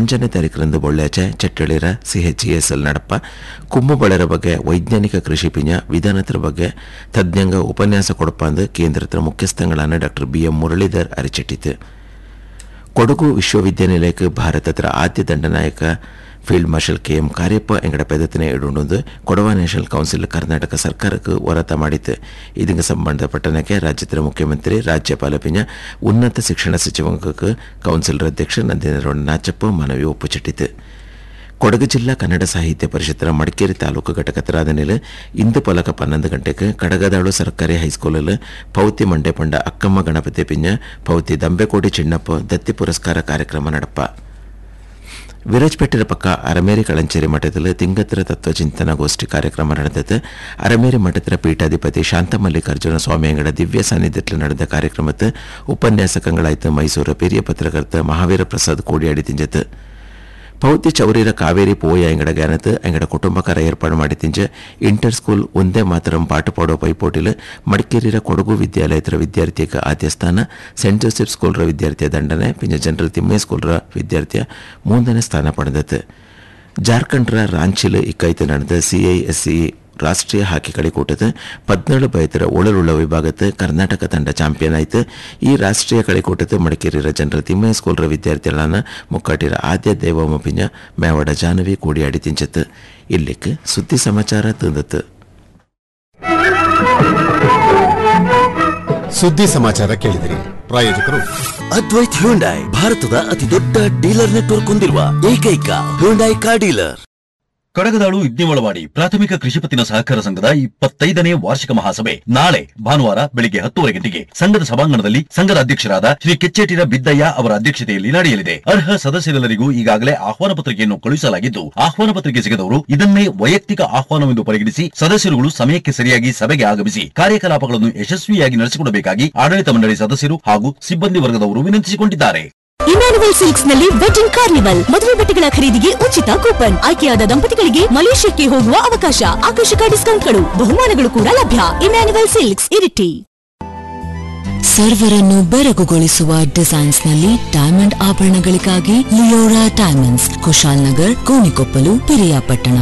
ಹತ್ತೊಂಜನೇ ತಾರೀಕರಂದು ಬೊಳ್ಳ್ಯಾಚೆ ಚಟ್ಟಳಿರ ಸಿಎಚ್ಇಎಸ್ಎಲ್ ನಡಪ ಕುಂಭಬಳರ ಬಗ್ಗೆ ವೈಜ್ಞಾನಿಕ ಕೃಷಿ ಪಿಂಜ ವಿಧಾನತರ ಬಗ್ಗೆ ತಜ್ಞಂಗ ಉಪನ್ಯಾಸ ಕೊಡಪಂದು ಕೇಂದ್ರದ ಮುಖ್ಯಸ್ಥಗಳಾன ಡಾಕ್ಟರ್ ಬಿ ಎಂ ಮುರಳೀಧರ್ ಅರಿಚಿಟ್ಟಿತು ಕೊಡಗು ವಿಶ್ವವಿದ್ಯಾನಿಲಯಕ್ಕೆ ಭಾರತದ ಆದ್ಯ ದಂಡನಾಯಕ field marshal K M Cariappa ಎಂಗಡ ಪೆದತಿನ ಇಡುಂಡು ಕೊಡವ ನ್ಯಾಷನಲ್ ಕೌನ್ಸಿಲ್ ಕರ್ನಾಟಕ ಸರ್ಕಾರಕ್ಕೆ ಹೊರತ ಮಾಡಿತು ಇದಕ್ಕೆ ಸಂಬಂಧಪಟ್ಟನಕ್ಕೆ ರಾಜ್ಯದ ಮುಖ್ಯಮಂತ್ರಿ ರಾಜ್ಯಪಾಲ ಪಿಂಜ ಉನ್ನತ ಶಿಕ್ಷಣ ಸಚಿವಾಂಗಕ್ಕೆ ಕೌನ್ಸಿಲ್ ಅಧ್ಯಕ್ಷ ನಂದಿನರವಣ ನಾಚಪ್ಪ ಮನವಿ ಒಪ್ಪುಚಿಟ್ಟಿತು ಕೊಡಗು ಜಿಲ್ಲಾ ಕನ್ನಡ ಸಾಹಿತ್ಯ ಪರಿಷತ್ತರ ಮಡಿಕೇರಿ ತಾಲೂಕು ಘಟಕದ ನೆಲೆ ಇಂದು ಪಲಕ ಪನ್ನೊಂದು ಗಂಟೆಗೆ ಕಡಗದಾಳು ಸರ್ಕಾರಿ ಹೈಸ್ಕೂಲಲ್ಲಿ ಪೌತಿ ಮಂಡೆ ಪಂಡ ಅಕ್ಕಮ್ಮ ಗಣಪತಿ ಪಿಂಜ ಪೌತಿ ದಂಬೆಕೋಡಿ ಚಿಣ್ಣಪ್ಪ ದತ್ತಿ ಪುರಸ್ಕಾರ ಕಾರ್ಯಕ್ರಮ ನಡಪ ವಿರಾಜ್ಪೇಟೆಯ ಪಕ್ಕ ಅರಮೇರಿ ಕಳಂಚೇರಿ ಮಠದಲ್ಲಿ ತಿಂಗತ್ರ ತತ್ವ ಚಿಂತನ ಗೋಷ್ಠಿ ಕಾರ್ಯಕ್ರಮ ನಡೆದದ್ದು ಅರಮೇರಿ ಮಠದ ಪೀಠಾಧಿಪತಿ ಶಾಂತ ಮಲ್ಲಿಕಾರ್ಜುನ ಸ್ವಾಮಿ ಅಂಗಡ ದಿವ್ಯ ಸಾನ್ನಿಧ್ಯത്തിൽ ನಡೆದ ಕಾರ್ಯಕ್ರಮಕ್ಕೆ ಉಪನ್ಯಾಸಕಗಳಾಯ್ತು ಮೈಸೂರು ಹಿರಿಯ ಪತ್ರಕರ್ತ ಮಹಾವೀರ ಪ್ರಸಾದ್ ಕೋಡಿಯಾಡಿ ತಿಂಜತ್ತು ಪೌತಿ ಚೌರಿರ ಕಾವೇರಿ ಪೋಯ ಎಂಗಡ ಗ್ಯಾನತ್ ಎಂಗಡ ಕುಟುಂಬಕರ ಏರ್ಪಾಡು ಮಾಡಿ ತಿಂಜ ಇಂಟರ್ ಸ್ಕೂಲ್ ಒಂದೇ ಮಾತರಂ ಪಾಠ ಪಾಡೋ ಪೈಪೋಟಿಲ್ ಮಡಿಕೇರಿರ ಕೊಡಗು ವಿದ್ಯಾಲಯದ ವಿದ್ಯಾರ್ಥಿಗ ಆದ್ಯ ಸ್ಥಾನ ಸೆಂಟ್ ಜೋಸೆಫ್ ಸ್ಕೂಲ್ರ ವಿದ್ಯಾರ್ಥಿಯ ದಂಡನೆ ಪಿಂಜ ಜನರಲ್ ತಿಮ್ಮೆ ಸ್ಕೂಲ್ರ ವಿದ್ಯಾರ್ಥಿಯ ಮೂರನೇ ಸ್ಥಾನ ಪಡೆದತ್ತು ಜಾರ್ಖಂಡ್ರ ರಾಂಚಿಲ್ ಇಕ್ಕೈತು ನಡೆದ ಸಿಐಎಸ್ಸಿ ರಾಷ್ಟ್ರೀಯ ಹಾಕಿ ಕಳಿಕೂಟದ ಪದ್ನೇಳು ಬೈತರ ಒಳರುಳ್ಳ ವಿಭಾಗದ ಕರ್ನಾಟಕ ತಂಡ ಚಾಂಪಿಯನ್ ಆಯ್ತು ಈ ರಾಷ್ಟ್ರೀಯ ಕಳಿಕೂಟದ ಮಡಿಕೇರಿರ ಜನರ ತಿಮ್ಮಯ್ಯ ಸ್ಕೂಲ್ರ ವಿದ್ಯಾರ್ಥಿಗಳನ್ನ ಮುಕ್ಕಾಟಿರ ಆದ್ಯ ದೇವಮ್ಮ ಪಿಂಜ ಮೇವಾಡ ಜಾನವಿ ಕೂಡಿಯಾಡಿ ತಿಂಚತ್ತು ಇಲ್ಲಿಕ್ಕೆ ಸುದ್ದಿ ಸಮಾಚಾರ ತಂದತ್ತು ಸುದ್ದಿ ಸಮಾಚಾರ ಕೇಳಿದಿರಿ ಪ್ರಾಯೋಜಕರು ಅದ್ವೈತ್ ಹ್ಯುಂಡೈ ಭಾರತದ ಅತಿ ದೊಡ್ಡ ಡೀಲರ್ ನೆಟ್ವರ್ಕ್ ಹೊಂದಿರುವ ಏಕೈಕ ಹ್ಯುಂಡೈ ಕಾರ್ ಡೀಲರ್ ಕಡಗದಾಳು ಇದ್ನಿವಳವಾಡಿ ಪ್ರಾಥಮಿಕ ಕೃಷಿ ಪತ್ತಿನ ಸಹಕಾರ ಸಂಘದ ಇಪ್ಪತ್ತೈದನೇ ವಾರ್ಷಿಕ ಮಹಾಸಭೆ ನಾಳೆ ಭಾನುವಾರ ಬೆಳಿಗ್ಗೆ ಹತ್ತುವರೆ ಗಂಟೆಗೆ ಸಂಘದ ಸಭಾಂಗಣದಲ್ಲಿ ಸಂಘದ ಅಧ್ಯಕ್ಷರಾದ ಶ್ರೀ ಕೆಚ್ಚೇಟಿರ ಬಿದ್ದಯ್ಯ ಅವರ ಅಧ್ಯಕ್ಷತೆಯಲ್ಲಿ ನಡೆಯಲಿದೆ ಅರ್ಹ ಸದಸ್ಯರೆಲ್ಲರಿಗೂ ಈಗಾಗಲೇ ಆಹ್ವಾನ ಪತ್ರಿಕೆಯನ್ನು ಕಳುಹಿಸಲಾಗಿದ್ದು ಆಹ್ವಾನ ಪತ್ರಿಕೆ ಸಿಗದವರು ಇದನ್ನೇ ವೈಯಕ್ತಿಕ ಆಹ್ವಾನವೆಂದು ಪರಿಗಣಿಸಿ ಸದಸ್ಯರುಗಳು ಸಮಯಕ್ಕೆ ಸರಿಯಾಗಿ ಸಭೆಗೆ ಆಗಮಿಸಿ ಕಾರ್ಯಕಲಾಪಗಳನ್ನು ಯಶಸ್ವಿಯಾಗಿ ನಡೆಸಿಕೊಡಬೇಕಾಗಿ ಆಡಳಿತ ಮಂಡಳಿ ಸದಸ್ಯರು ಹಾಗೂ ಸಿಬ್ಬಂದಿ ವರ್ಗದವರು ವಿನಂತಿಸಿಕೊಂಡಿದ್ದಾರೆ ಇಮ್ಯಾನುವಲ್ ಸಿಲ್ಕ್ಸ್ ನಲ್ಲಿ ವೆಡ್ಡಿಂಗ್ ಕಾರ್ನಿವಲ್ ಮದುವೆ ಬಟ್ಟೆಗಳ ಖರೀದಿಗೆ ಉಚಿತ ಕೂಪನ್ ಆಯ್ಕೆಯಾದ ದಂಪತಿಗಳಿಗೆ ಮಲೇಷ್ಯಾಕ್ಕೆ ಹೋಗುವ ಅವಕಾಶ ಆಕರ್ಷಕ ಡಿಸ್ಕೌಂಟ್ಗಳು ಬಹುಮಾನಗಳು ಕೂಡ ಲಭ್ಯ ಇಮ್ಯಾನುವಲ್ ಸಿಲ್ಕ್ಸ್ ಇರಿಟಿ ಸರ್ವರನ್ನು ಬೆರಗುಗೊಳಿಸುವ ಡಿಸೈನ್ಸ್ ನಲ್ಲಿ ಡೈಮಂಡ್ ಆಭರಣಗಳಿಗಾಗಿ ಲಿಯೋರಾ ಡೈಮಂಡ್ಸ್ ಕುಶಾಲ್ ನಗರ್ ಕೋಣಿಕೊಪ್ಪಲು ಪಿರಿಯಾಪಟ್ಟಣ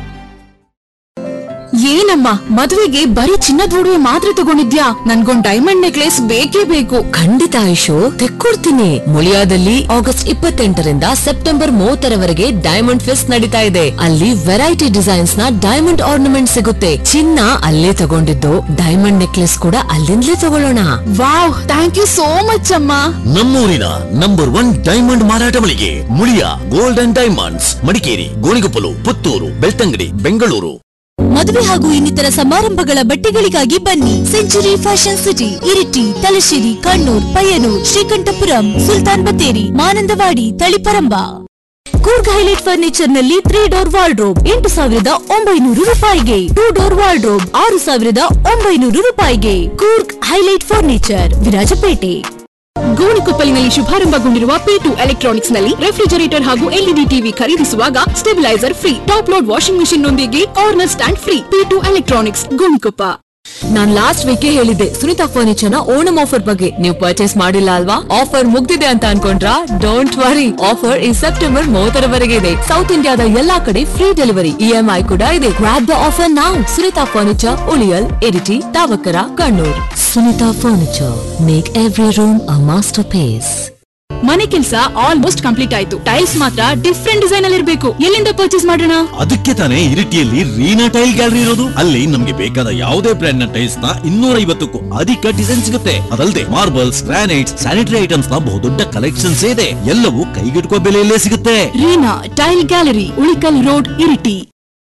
ಏನಮ್ಮ ಮದುವೆಗೆ ಬರೀ ಚಿನ್ನದ ಒಡವೆ ಮಾತ್ರ ತಗೊಂಡಿದ್ಯಾ ನನ್ಗೊಂದ್ ಡೈಮಂಡ್ ನೆಕ್ಲೆಸ್ ಬೇಕೇ ಬೇಕು ಖಂಡಿತ ಆಯುಷು ತೆಕ್ಕೊಡ್ತೀನಿ ಮುಳಿಯಾದಲ್ಲಿ ಆಗಸ್ಟ್ ಇಪ್ಪತ್ತೆಂಟರಿಂದ ಸೆಪ್ಟೆಂಬರ್ ಮೂವತ್ತರವರೆಗೆ ಡೈಮಂಡ್ ಫೆಸ್ಟ್ ನಡೀತಾ ಇದೆ ಅಲ್ಲಿ ವೆರೈಟಿ ಡಿಸೈನ್ಸ್ ನ ಡೈಮಂಡ್ ಆರ್ನಮೆಂಟ್ ಸಿಗುತ್ತೆ ಚಿನ್ನ ಅಲ್ಲೇ ತಗೊಂಡಿದ್ದು ಡೈಮಂಡ್ ನೆಕ್ಲೆಸ್ ಕೂಡ ಅಲ್ಲಿಂದಲೇ ತಗೊಳ್ಳೋಣ wow thank you so much ಅಮ್ಮ ನಮ್ಮೂರಿನ ನಂಬರ್ ಒನ್ ಡೈಮಂಡ್ ಮಾರಾಟ ಮಳಿಗೆ Muliya gold and diamonds Madikeri Gonikoppal Puttur Belthangady Bengaluru ಮದುವೆ ಹಾಗೂ ಇನ್ನಿತರ ಸಮಾರಂಭಗಳ ಬಟ್ಟೆಗಳಿಗಾಗಿ ಬನ್ನಿ century fashion city Iritty Thalassery Kannur Payyanur Sreekandapuram Sultan Bathery Mananthavady Taliparamba Coorg highlight furniture ನಲ್ಲಿ ತ್ರೀ ಡೋರ್ ವಾರ್ಡ್ರೋಬ್ ಎಂಟು ಸಾವಿರದ ಒಂಬೈನೂರು ರೂಪಾಯಿಗೆ ಟೂ ಡೋರ್ ವಾರ್ಡ್ರೋಬ್ ಆರು ಸಾವಿರದ ಒಂಬೈನೂರು ರೂಪಾಯಿಗೆ ಕೂರ್ಗ್ ಹೈಲೈಟ್ ಫರ್ನಿಚರ್ ವಿರಾಜಪೇಟೆ ಗೋಣಿಕೊಪ್ಪಲಿನಲ್ಲಿ ಶುಭಾರಂಭಗೊಂಡಿರುವ ಪಿ ಟು ಎಲೆಕ್ಟ್ರಾನಿಕ್ಸ್ ನಲ್ಲಿ ರೆಫ್ರಿಜರೇಟರ್ ಹಾಗೂ ಎಲ್ಇಡಿ ಟಿವಿ ಖರೀದಿಸುವಾಗ stabiliser free top load washing machine ನೊಂದಿಗೆ corner stand free P two electronics Gonikoppa ನಾನ್ ಲಾಸ್ಟ್ ವೀಕ್ ಹೇಳಿದ್ದೆ ಸುನಿತಾ ಫರ್ನಿಚರ್ ನ ಓಣಂ ಆಫರ್ ಬಗ್ಗೆ ನೀವು ಪರ್ಚೇಸ್ ಮಾಡಿಲ್ಲ ಅಲ್ವಾ ಆಫರ್ ಮುಗ್ದಿದೆ ಅಂತ ಅನ್ಕೊಂಡ್ರಾ ಡೋಂಟ್ ವರಿ ಆಫರ್ ಈ ಸೆಪ್ಟೆಂಬರ್ ಮೂವತ್ತರವರೆಗೆ ಇದೆ ಸೌತ್ ಇಂಡಿಯಾದ ಎಲ್ಲಾ ಕಡೆ ಫ್ರೀ ಡೆಲಿವರಿ ಇಎಂಐ ಕೂಡ ಇದೆ ಗ್ರಾಪ್ ದ ಆಫರ್ ನಾವು ಸುನಿತಾ ಫರ್ನಿಚರ್ ಉಳಿಯಲ್ Iritty Thavakkara Kannur Sunitha furniture make every room a masterpiece ಮನೆ ಕೆಲಸ ಆಲ್ಮೋಸ್ಟ್ ಕಂಪ್ಲೀಟ್ ಆಯ್ತು ಟೈಲ್ಸ್ ಮಾತ್ರ ಡಿಫ್ರೆಂಟ್ ಡಿಸೈನ್ ಅಲ್ಲಿ ಇರಬೇಕು ಎಲ್ಲಿಂದ ಪರ್ಚೇಸ್ ಮಾಡೋಣ ಅದಕ್ಕೆ ತಾನೇ ಇರಿಟಿಯಲ್ಲಿ ರೀನಾ ಟೈಲ್ ಗ್ಯಾಲರಿ ಇರೋದು ಅಲ್ಲಿ ನಮ್ಗೆ ಬೇಕಾದ ಯಾವುದೇ ಬ್ರ್ಯಾಂಡ್ ನ ಟೈಲ್ಸ್ ನ ಇನ್ನೂರ ಐವತ್ತಕ್ಕೂ ಅಧಿಕ ಡಿಸೈನ್ ಸಿಗುತ್ತೆ ಅದಲ್ಲದೆ ಮಾರ್ಬಲ್ಸ್ ಗ್ರಾನೈಟ್ಸ್ ಸ್ಯಾನಿಟರಿ ಐಟಮ್ಸ್ ನ ಬಹುದೊಡ್ಡ ಕಲೆಕ್ಷನ್ಸ್ ಇದೆ ಎಲ್ಲವೂ ಕೈಗೆಟುಕುವ ಬೆಲೆಯಲ್ಲೇ ಸಿಗುತ್ತೆ Reena tile gallery Ulikkal road Iritty